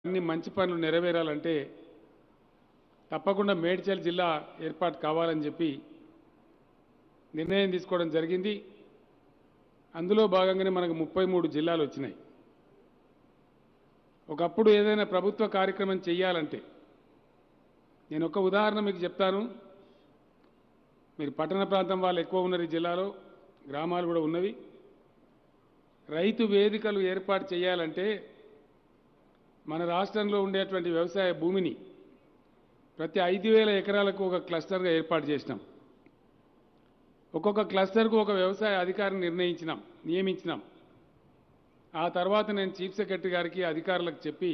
అన్ని మంచి పనులు నెరవేరాలంటే తప్పకుండా మేడ్చల్ జిల్లా ఏర్పాటు కావాలని చెప్పి నిర్ణయం తీసుకోవడం జరిగింది అందులో భాగంగానే మనకు ముప్పై మూడు జిల్లాలు వచ్చినాయి ఒకప్పుడు ఏదైనా ప్రభుత్వ కార్యక్రమం చేయాలంటే నేను ఒక ఉదాహరణ మీకు చెప్తాను మీరు పట్టణ ప్రాంతం వాళ్ళు ఎక్కువ ఉన్నారు ఈ జిల్లాలో గ్రామాలు కూడా ఉన్నవి రైతు వేదికలు ఏర్పాటు చేయాలంటే మన రాష్ట్రంలో ఉండేటువంటి వ్యవసాయ భూమిని ప్రతి ఐదు వేల ఎకరాలకు ఒక క్లస్టర్గా ఏర్పాటు చేసినాం ఒక్కొక్క క్లస్టర్కు ఒక వ్యవసాయ అధికారిని నిర్ణయించినాం నియమించినాం ఆ తర్వాత నేను చీఫ్ సెక్రటరీ గారికి అధికారులకు చెప్పి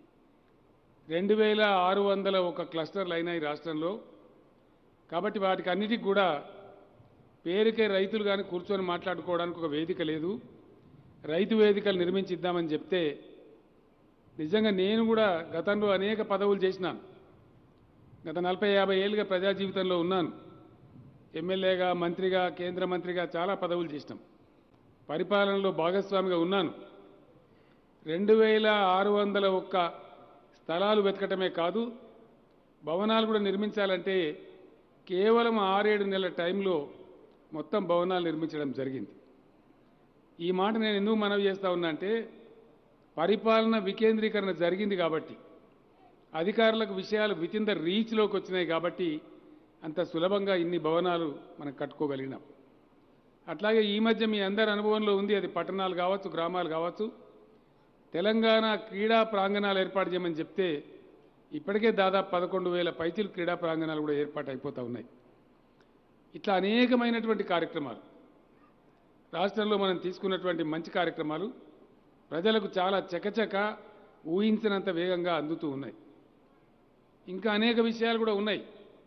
రెండు వేల ఆరు వందల ఒక క్లస్టర్లు అయినాయి రాష్ట్రంలో కాబట్టి వాటికి అన్నిటికి కూడా పేరుకే రైతులు కానీ కూర్చొని మాట్లాడుకోవడానికి ఒక వేదిక లేదు రైతు వేదికలు నిర్మించిద్దామని చెప్తే నిజంగా నేను కూడా గతంలో అనేక పదవులు చేసినాను గత నలభై యాభై ఏళ్ళుగా ప్రజా జీవితంలో ఉన్నాను ఎమ్మెల్యేగా మంత్రిగా కేంద్ర మంత్రిగా చాలా పదవులు చేసినాం పరిపాలనలో భాగస్వామిగా ఉన్నాను రెండు వేల ఆరు వందల ఒక్క స్థలాలు వెతకటమే కాదు భవనాలు కూడా నిర్మించాలంటే కేవలం ఆరేడు నెలల టైంలో మొత్తం భవనాలు నిర్మించడం జరిగింది ఈ మాట నేను ఎందుకు మనవి చేస్తా ఉన్నా అంటే పరిపాలన వికేంద్రీకరణ జరిగింది కాబట్టి అధికారులకు విషయాలు వితిన్ ద రీచ్లోకి వచ్చినాయి కాబట్టి అంత సులభంగా ఇన్ని భవనాలు మనం కట్టుకోగలిగినాం అట్లాగే ఈ మధ్య మీ అందరి అనుభవంలో ఉంది అది పట్టణాలు కావచ్చు గ్రామాలు కావచ్చు తెలంగాణ క్రీడా ప్రాంగణాలు ఏర్పాటు చేయమని చెప్తే ఇప్పటికే దాదాపు పదకొండు వేల పైచీలు క్రీడా ప్రాంగణాలు కూడా ఏర్పాటు అయిపోతూ ఉన్నాయి ఇట్లా అనేకమైనటువంటి కార్యక్రమాలు రాష్ట్రంలో మనం తీసుకున్నటువంటి మంచి కార్యక్రమాలు ప్రజలకు చాలా చకచక ఊహించినంత వేగంగా అందుతూ ఉన్నాయి ఇంకా అనేక విషయాలు కూడా ఉన్నాయి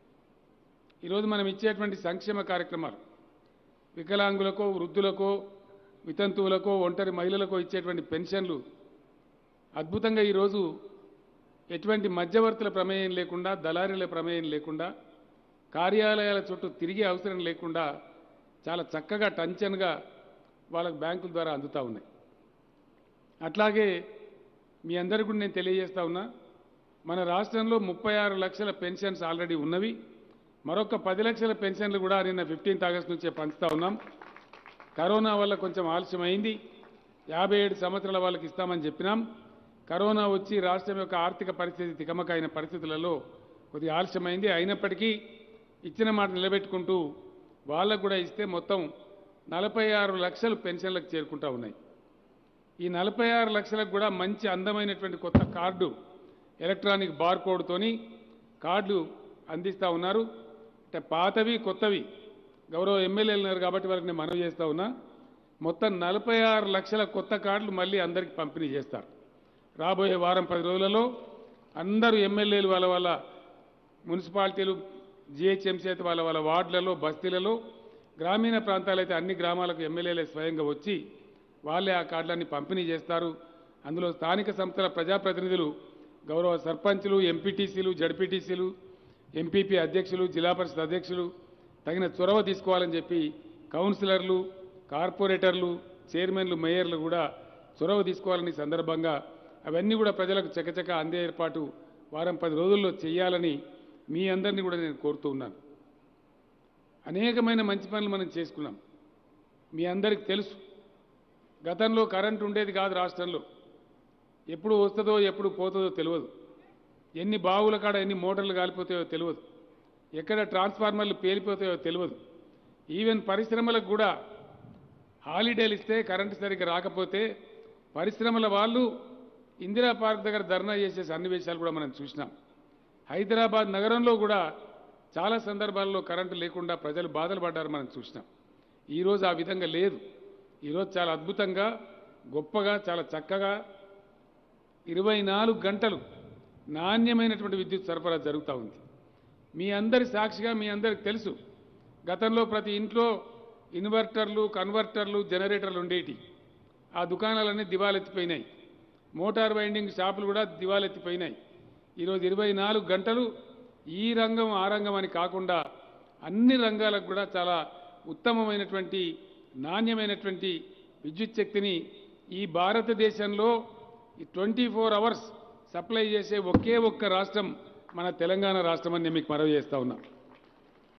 ఈరోజు మనం ఇచ్చేటువంటి సంక్షేమ కార్యక్రమాలు వికలాంగులకో వృద్ధులకో వితంతువులకో ఒంటరి మహిళలకో ఇచ్చేటువంటి పెన్షన్లు అద్భుతంగా ఈరోజు ఎటువంటి మధ్యవర్తుల ప్రమేయం లేకుండా దళారీల ప్రమేయం లేకుండా కార్యాలయాల చుట్టూ తిరిగే అవసరం లేకుండా చాలా చక్కగా టంచన్గా వాళ్ళకు బ్యాంకుల ద్వారా అందుతూ ఉన్నాయి అట్లాగే మీ అందరికీ కూడా నేను తెలియజేస్తా ఉన్నా మన రాష్ట్రంలో ముప్పై ఆరు లక్షల పెన్షన్స్ ఆల్రెడీ ఉన్నవి మరొక పది లక్షల పెన్షన్లు కూడా నిన్న ఫిఫ్టీన్త్ ఆగస్ట్ నుంచే పంచుతా ఉన్నాం కరోనా వల్ల కొంచెం ఆలస్యమైంది యాభై ఏడు సంవత్సరాల వాళ్ళకి ఇస్తామని చెప్పినాం కరోనా వచ్చి రాష్ట్రం యొక్క ఆర్థిక పరిస్థితి తికమకైన పరిస్థితులలో కొద్దిగా ఆలస్యమైంది అయినప్పటికీ ఇచ్చిన మాట నిలబెట్టుకుంటూ వాళ్ళకు కూడా ఇస్తే మొత్తం నలభై ఆరు లక్షలు పెన్షన్లకు చేరుకుంటా ఉన్నాయి ఈ నలభై ఆరు లక్షలకు కూడా మంచి అందమైనటువంటి కొత్త కార్డు ఎలక్ట్రానిక్ బార్ కోడ్తోని కార్డులు అందిస్తూ ఉన్నారు అంటే పాతవి కొత్తవి గౌరవ ఎమ్మెల్యేలు ఉన్నారు కాబట్టి వాళ్ళకి నేను మనవి చేస్తా ఉన్నా మొత్తం నలభై ఆరు లక్షల కొత్త కార్డులు మళ్ళీ అందరికీ పంపిణీ చేస్తారు రాబోయే వారం పది రోజులలో అందరూ ఎమ్మెల్యేలు వాళ్ళ వాళ్ళ మున్సిపాలిటీలు జిహెచ్ఎంసీ అయితే వాళ్ళ వాళ్ళ వార్డులలో బస్తీలలో గ్రామీణ ప్రాంతాలైతే అన్ని గ్రామాలకు ఎమ్మెల్యేలే స్వయంగా వచ్చి వాళ్ళే ఆ కార్డులన్నీ పంపిణీ చేస్తారు అందులో స్థానిక సంస్థల ప్రజాప్రతినిధులు గౌరవ సర్పంచులు ఎంపీటీసీలు జడ్పీటీసీలు ఎంపీపీ అధ్యక్షులు జిల్లా పరిషత్ అధ్యక్షులు తగిన చొరవ తీసుకోవాలని చెప్పి కౌన్సిలర్లు కార్పొరేటర్లు చైర్మన్లు మేయర్లు కూడా చొరవ తీసుకోవాలని ఈ సందర్భంగా అవన్నీ కూడా ప్రజలకు చకచక అందే ఏర్పాటు వారం పది రోజుల్లో చేయాలని మీ అందరినీ కూడా నేను కోరుతూ ఉన్నాను అనేకమైన మంచి పనులు మనం చేసుకున్నాం మీ అందరికి తెలుసు గతంలో కరెంట్ ఉండేది కాదు రాష్ట్రంలో ఎప్పుడు వస్తుందో ఎప్పుడు పోతుందో తెలియదు ఎన్ని బావుల కాడ ఎన్ని మోటార్లు కాలిపోతాయో తెలియదు ఎక్కడ ట్రాన్స్ఫార్మర్లు పేలిపోతాయో తెలియదు ఈవెన్ పరిశ్రమలకు కూడా హాలిడేలు ఇస్తే కరెంటు సరిగ్గా రాకపోతే పరిశ్రమల వాళ్ళు ఇందిరా పార్క్ దగ్గర ధర్నా చేసే సన్నివేశాలు కూడా మనం చూసినాం హైదరాబాద్ నగరంలో కూడా చాలా సందర్భాల్లో కరెంటు లేకుండా ప్రజలు బాధలు పడ్డారు మనం చూసినాం ఈరోజు ఆ విధంగా లేదు ఈరోజు చాలా అద్భుతంగా గొప్పగా చాలా చక్కగా ఇరవై నాలుగు గంటలు నాణ్యమైనటువంటి విద్యుత్ సరఫరా జరుగుతూ ఉంది మీ అందరి సాక్షిగా మీ అందరికి తెలుసు గతంలో ప్రతి ఇంట్లో ఇన్వర్టర్లు కన్వర్టర్లు జనరేటర్లు ఉండేటి ఆ దుకాణాలన్నీ దివాలెత్తిపోయినాయి మోటార్ వైండింగ్ షాపులు కూడా దివాలెత్తిపోయినాయి ఈరోజు ఇరవై నాలుగు గంటలు ఈ రంగం ఆ రంగం అని కాకుండా అన్ని రంగాలకు కూడా చాలా ఉత్తమమైనటువంటి నాణ్యమైనటువంటి విద్యుత్ శక్తిని ఈ భారతదేశంలో ఈ ట్వంటీ ఫోర్ అవర్స్ సప్లై చేసే ఒకే ఒక్క రాష్ట్రం మన తెలంగాణ రాష్ట్రం అని నేను మీకు మనవి చేస్తా ఉన్నా